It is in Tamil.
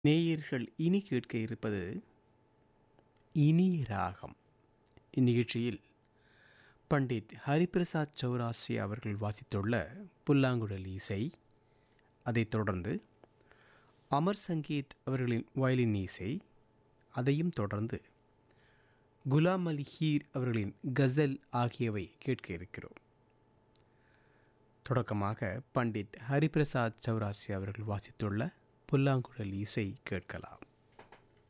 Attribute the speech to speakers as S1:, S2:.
S1: நேயர்கள் இனி கேட்க இருப்பது இனிய ராகம் இந்நிகழ்ச்சியில் பண்டிட் ஹரிபிரசாத் சௌராசி அவர்கள் வாசித்துள்ள புல்லாங்குழல் இசை அதைத் தொடர்ந்து அமர் சங்கீத் அவர்களின் வயலின் இசை அதையும் தொடர்ந்து குலாம் அலி ஹீர் அவர்களின் கசல் ஆகியவை கேட்க இருக்கிறோம் தொடக்கமாக பண்டிட் ஹரிபிரசாத் சௌராசி அவர்கள் வாசித்துள்ள புல்லாங்குழல் இசை கேட்கலாம்